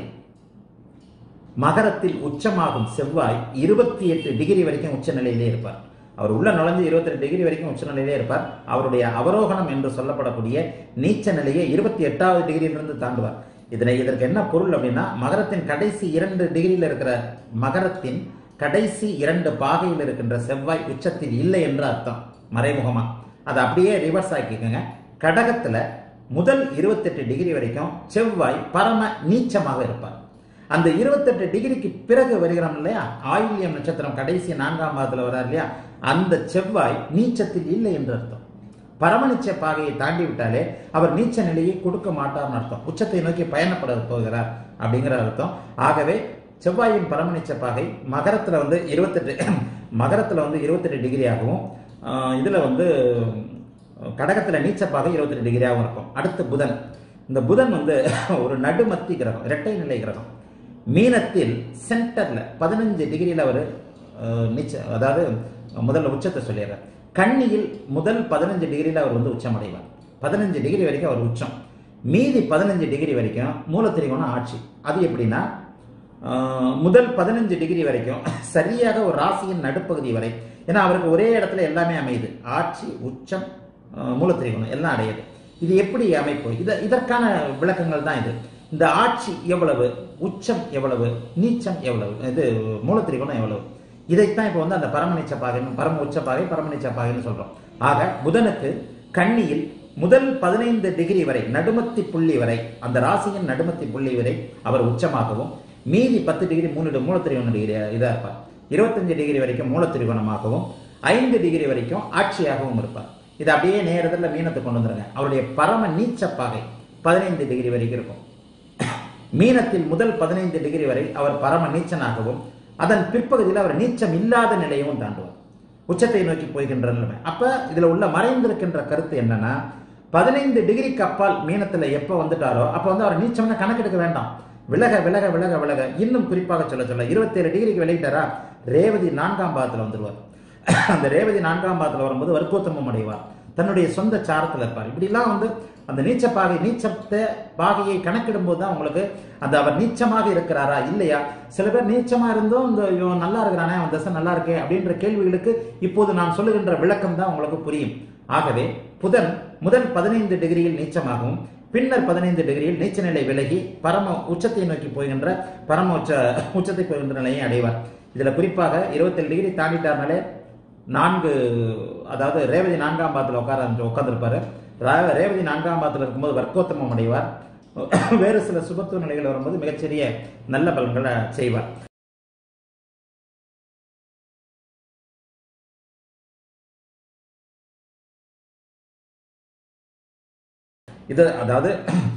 மகரத்தில் உச்சமாகும் செவ்வாய் இருபத்தி எட்டு டிகிரி வரைக்கும் உச்ச நிலையிலே இருப்பார் அவர் உள்ள நுழைஞ்சு 28 டிகிரி வரைக்கும் உச்ச நிலையிலே இருப்பார் அவருடைய அவரோகணம் என்று சொல்லப்படக்கூடிய நீச்ச நிலையை இருபத்தி எட்டாவது டிகிரியிலிருந்து தாண்டுவார் இதனை இதற்கு என்ன பொருள் அப்படின்னா மகரத்தின் கடைசி இரண்டு டிகிரியில் இருக்கிற மகரத்தின் கடைசி இரண்டு பாகையில் இருக்கின்ற செவ்வாய் உச்சத்தில் இல்லை என்று அர்த்தம் மறைமுகமா அதை அப்படியே ரிவர்ஸ் ஆக்கிக்கோங்க கடகத்துல முதல் 28 டிகிரி வரைக்கும் செவ்வாய் பரம நீச்சமாக இருப்பார் அந்த 28 டிகிரிக்கு பிறகு வருகிறோம் இல்லையா ஆயில்யம் நட்சத்திரம் கடைசி நான்காம் பாதத்தில் வரார் இல்லையா அந்த செவ்வாய் நீச்சத்தில் இல்லை என்று அர்த்தம் பரமனிச்ச பாகையை தாண்டி விட்டாலே அவர் நீச்ச நிலையை கொடுக்க மாட்டார்னு அர்த்தம் உச்சத்தை நோக்கி பயணப்பட போகிறார் அப்படிங்கிற அர்த்தம் ஆகவே செவ்வாயின் பரமனிச்ச பாகை மகரத்துல வந்து இருபத்தெட்டு மகரத்துல வந்து இருபத்தெட்டு டிகிரியாகவும் ஆஹ் இதுல வந்து கடகத்துல நீச்சப்பாகை இருபத்தெட்டு டிகிரியாகவும் இருக்கும் அடுத்து புதன் இந்த புதன் வந்து ஒரு நடுமத்தி கிரகம் இரட்டை நிலை கிரகம் மீனத்தில் சென்டர்ல பதினஞ்சு டிகிரியில் அவர் நீச்ச அதாவது முதல்ல உச்சத்தை சொல்லிடுறார் கன்னியில் முதல் பதினஞ்சு டிகிரியில் அவர் வந்து உச்சம் அடைவார் பதினஞ்சு டிகிரி வரைக்கும் அவர் உச்சம் மீதி பதினஞ்சு டிகிரி வரைக்கும் மூலத்திரிகோணம் ஆட்சி அது எப்படின்னா ஆஹ், முதல் பதினஞ்சு டிகிரி வரைக்கும் சரியாக ஒரு ராசியின் நடுப்பகுதி வரை ஏன்னா அவருக்கு ஒரே இடத்துல எல்லாமே அமையுது ஆட்சி உச்சம் ஆஹ், மூலத்திரிகோணம் எல்லாம் அடையுது இது எப்படி அமைப்பு இத இதற்கான விளக்கங்கள் தான் இது இந்த ஆட்சி எவ்வளவு உச்சம் எவ்வளவு நீச்சம் எவ்வளவு இது மூலத்திரிகோணம் எவ்வளவு இதைத்தான் இப்போ வந்து அந்த பரமனிச்ச பாகைன்னு பரம உச்ச பாகை பரமனிச்ச பாகைன்னு சொல்றோம் ஆக புதனுக்கு கன்னியில் முதல் பதினைந்து டிகிரி வரை நடுமத்தி புள்ளி வரை அந்த ராசியின் நடுமத்தி புள்ளி வரை அவர் உச்சமாகவும் மீதி பத்து டிகிரி மூணு மூலத்திரிகோண டிகிரி இதா இருப்பார் இருபத்தஞ்சு டிகிரி வரைக்கும் மூலத்திரிகோணமாகவும் ஐந்து டிகிரி வரைக்கும் ஆட்சியாகவும் இருப்பார் இது அப்படியே நேரத்தில் மீனத்தை கொண்டு வந்துருங்க அவருடைய பரம நீச்ச பாகை பதினைந்து டிகிரி வரைக்கும் இருக்கும் மீனத்தில் முதல் பதினைந்து டிகிரி வரை அவர் பரம நீச்சனாகவும் அதன் பிற்பகுதியில் அவர் நீச்சம் இல்லாத நிலையவும் தாண்டுவார் உச்சத்தை நோக்கி போய்கின்ற நிலைமை அப்ப இதுல உள்ள மறைந்திருக்கின்ற கருத்து என்னன்னா பதினைந்து டிகிரிக்கு அப்பால் மீனத்துல எப்ப வந்துட்டாரோ அப்ப வந்து அவர் நீச்சம்னு கணக்கெடுக்க வேண்டாம் விலக விலக விலக விலக இன்னும் குறிப்பாக சொல்ல சொல்ல இருபத்தேழு டிகிரிக்கு விலகிட்டாரா ரேவதி நான்காம் பாதத்துல வந்துருவார் அந்த ரேவதி நான்காம் பாதத்துல வரும்போது வர்க்கோத்தமம் அடைவார் தன்னுடைய சொந்த சாரத்தில் இருப்பார் இப்படிலாம் வந்து அந்த நீச்ச பாகை நீச்சத்தை பாகையை கணக்கிடும் போது தான் உங்களுக்கு அந்த அவர் நீச்சமாக இருக்கிறாரா இல்லையா சில பேர் நீச்சமா இருந்தும் இந்த இவன் நல்லா இருக்கிறானே அவன் தசை நல்லா இருக்கே அப்படின்ற கேள்விகளுக்கு இப்போது நான் சொல்லுகின்ற விளக்கம் தான் உங்களுக்கு புரியும் ஆகவே புதன் முதல் பதினைந்து டிகிரியில் நீச்சமாகவும் பின்னர் பதினைந்து டிகிரியில் நீச்ச நிலை விலகி பரம உச்சத்தை நோக்கி போகின்ற பரம உச்ச உச்சத்தை போகின்ற நிலையை அடைவார் இதுல குறிப்பாக இருபத்தேழு டிகிரி தாண்டிட்டார்னாலே நான்கு அதாவது ரேவதி நான்காம் பாதத்தில் உட்கார உட்கார்ந்துருப்பாரு ரா- ரேவதி நான்காம் பாதத்தில் இருக்கும்போது வர்க்கோத்தமம் அடைவார் வேறு சில சுபத்துவ நிலைகள் வரும்போது மிகச்சிறிய நல்ல பலன்களை செய்வார் இது அதாவது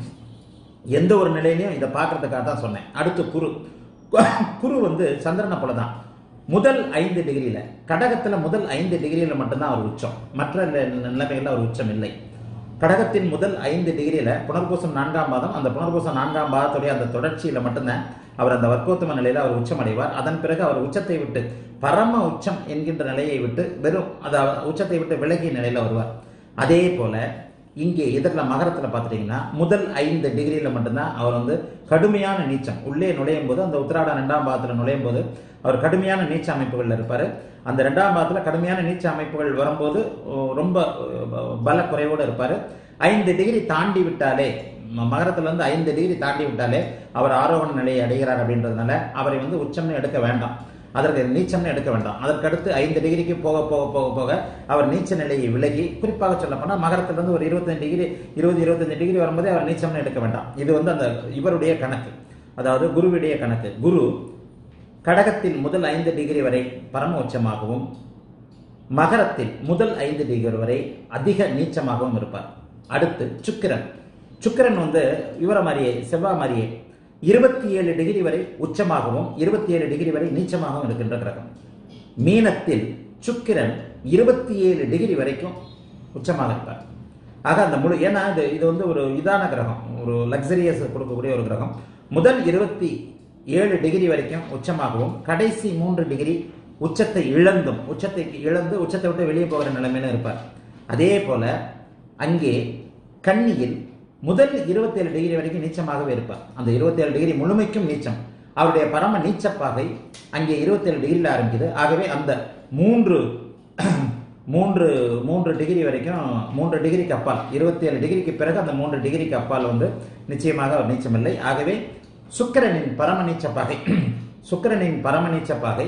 எந்த ஒரு நிலையிலையும் இதை பார்க்கறதுக்காக தான் சொன்னேன் அடுத்து குரு குரு வந்து சந்திரனை போல தான் முதல் ஐந்து டிகிரியில கடகத்துல முதல் ஐந்து டிகிரியில மட்டும்தான் அவர் உச்சம் மற்ற நில- நிலைமைகள்ல அவர் உச்சம் இல்லை கடகத்தின் முதல் ஐந்து டிகிரியில புனர்பூசம் நான்காம் பாதம் அந்த புனர்பூசம் நான்காம் பாதத்துடைய அந்த தொடர்ச்சியில மட்டும்தான் அவர் அந்த வர்க்கோத்தம நிலையில அவர் உச்சம் அடைவார் அதன் பிறகு அவர் உச்சத்தை விட்டு பரம உச்சம் என்கின்ற நிலையை விட்டு வெறும் அதாவது உச்சத்தை விட்டு விலகிய நிலையில வருவார் அதே போல இங்கே எதிரில் மகரத்துல பார்த்துட்டீங்கன்னா முதல் ஐந்து டிகிரியில மட்டும்தான் அவர் வந்து கடுமையான நீச்சம் உள்ளே நுழையும் போது அந்த உத்திராடம் ரெண்டாம் பாதத்துல நுழையும் போது அவர் கடுமையான நீச்ச அமைப்புகள்ல இருப்பாரு அந்த ரெண்டாம் பாதத்துல கடுமையான நீச்ச அமைப்புகள் வரும்போது ஓ, ரொம்ப ஓ, பல குறைவோடு இருப்பாரு ஐந்து டிகிரி தாண்டி விட்டாலே ம- மகரத்துல இருந்து ஐந்து டிகிரி தாண்டி விட்டாலே அவர் ஆரோகண நிலையை அடைகிறார் அப்படின்றதுனால அவரை வந்து உச்சம்னு எடுக்க வேண்டாம் அதற்கு நீச்சம்னு எடுக்க வேண்டாம் அதற்கடுத்து ஐந்து டிகிரிக்கு போக போக போக போக அவர் நீச்ச நிலையை விலகி குறிப்பாக சொல்ல போனால் மகரத்திலிருந்து ஒரு இருபத்தஞ்சு டிகிரி இருபது இருபத்தஞ்சு டிகிரி வரும்போதே அவர் நீச்சம்னு எடுக்க வேண்டாம் இது வந்து அந்த இவருடைய கணக்கு அதாவது குருவுடைய கணக்கு குரு கடகத்தில் முதல் ஐந்து டிகிரி வரை பரம உச்சமாகவும் மகரத்தில் முதல் ஐந்து டிகிரி வரை அதிக நீச்சமாகவும் இருப்பார் அடுத்து சுக்கிரன் சுக்கிரன் வந்து இவரை மாதிரியே செவ்வாய் மாதிரியே இருபத்தி ஏழு டிகிரி வரை உச்சமாகவும் இருபத்தி ஏழு டிகிரி வரை நீச்சமாகவும் இருக்கின்ற கிரகம் மீனத்தில் சுக்கிரன் இருபத்தி ஏழு டிகிரி வரைக்கும் உச்சமாக இருப்பார் ஆக அந்த முழு ஏன்னா இது இது வந்து ஒரு இதான கிரகம் ஒரு லக்ஸரியஸ் கொடுக்கக்கூடிய ஒரு கிரகம் முதல் இருபத்தி ஏழு டிகிரி வரைக்கும் உச்சமாகவும் கடைசி மூன்று டிகிரி உச்சத்தை இழந்தும் உச்சத்தை இழந்து உச்சத்தை விட்டு வெளியே போகிற நிலைமையில இருப்பார் அதே போல அங்கே கன்னியில் முதல் 27 டிகிரி வரைக்கும் நீச்சமாகவே இருப்பார் அந்த 27 டிகிரி முழுமைக்கும் நீச்சம் அவருடைய பரம நீச்சப்பாகை அங்கே 27 டிகிரியில் ஆரம்பிக்குது ஆகவே அந்த மூன்று மூன்று மூன்று டிகிரி வரைக்கும் மூன்று டிகிரிக்கு அப்பால் 27 டிகிரிக்கு பிறகு அந்த மூன்று டிகிரிக்கு அப்பால் வந்து நிச்சயமாக அவர் நீச்சமில்லை ஆகவே சுக்கிரனின் பரம நீச்சப்பாகை சுக்கிரனின் பரம நீச்சப்பாகை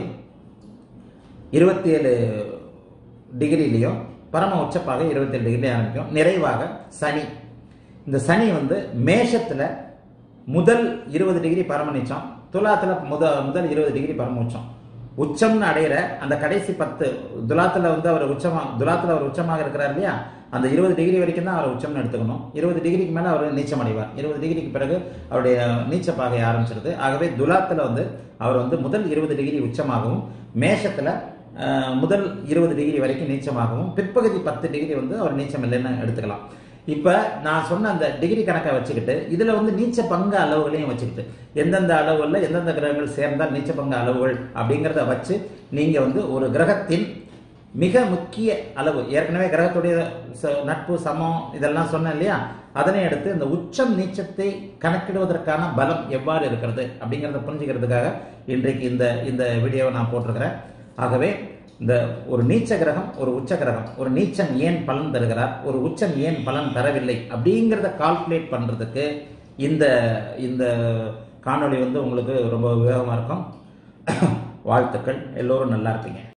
இருபத்தி ஏழு டிகிரிலையும் பரம உச்சப்பாக இருபத்தி ஏழு டிகிரி ஆரம்பிக்கும் நிறைவாக சனி இந்த சனி வந்து மேஷத்துல முதல் இருபது டிகிரி பரமனிச்சம் துலாத்துல முத முதல் இருபது டிகிரி பரம உச்சம் உச்சம்னு அடையிற அந்த கடைசி பத்து துலாத்துல வந்து அவர் உச்சமா துலாத்துல அவர் உச்சமாக இருக்கிறார் இல்லையா அந்த இருபது டிகிரி வரைக்கும் தான் அவர் உச்சம்னு எடுத்துக்கணும் இருபது டிகிரிக்கு மேல அவர் நீச்சம் அடைவார் இருபது டிகிரிக்கு பிறகு அவருடைய நீச்ச பாகை ஆரம்பிச்சிருது ஆகவே துலாத்துல வந்து அவர் வந்து முதல் இருபது டிகிரி உச்சமாகவும் மேஷத்துல அஹ், முதல் இருபது டிகிரி வரைக்கும் நீச்சமாகவும் பிற்பகுதி பத்து டிகிரி வந்து அவர் நீச்சம் இல்லைன்னு எடுத்துக்கலாம் இப்ப நான் சொன்ன அந்த டிகிரி கணக்கை வச்சுக்கிட்டு இதுல வந்து நீச்ச பங்கு அளவுகளையும் வச்சுக்கிட்டு எந்தெந்த அளவுகள்ல எந்தெந்த கிரகங்கள் சேர்ந்தால் நீச்ச பங்கு அளவுகள் அப்படிங்கிறத வச்சு நீங்க வந்து ஒரு கிரகத்தின் மிக முக்கிய அளவு ஏற்கனவே கிரகத்துடைய ச- நட்பு சமம் இதெல்லாம் சொன்னேன் இல்லையா அதனை அடுத்து இந்த உச்சம் நீச்சத்தை கணக்கிடுவதற்கான பலம் எவ்வாறு இருக்கிறது அப்படிங்கிறத புரிஞ்சுக்கிறதுக்காக இன்றைக்கு இந்த இந்த வீடியோவை நான் போட்டிருக்கிறேன் ஆகவே இந்த ஒரு நீச்ச கிரகம் ஒரு உச்ச கிரகம் ஒரு நீச்சன் ஏன் பலன் தருகிறார் ஒரு உச்சன் ஏன் பலன் தரவில்லை அப்படிங்கிறத கால்குலேட் பண்றதுக்கு இந்த இந்த காணொளி வந்து உங்களுக்கு ரொம்ப உபயோகமா இருக்கும் வாழ்த்துக்கள் எல்லோரும் நல்லா இருப்பீங்க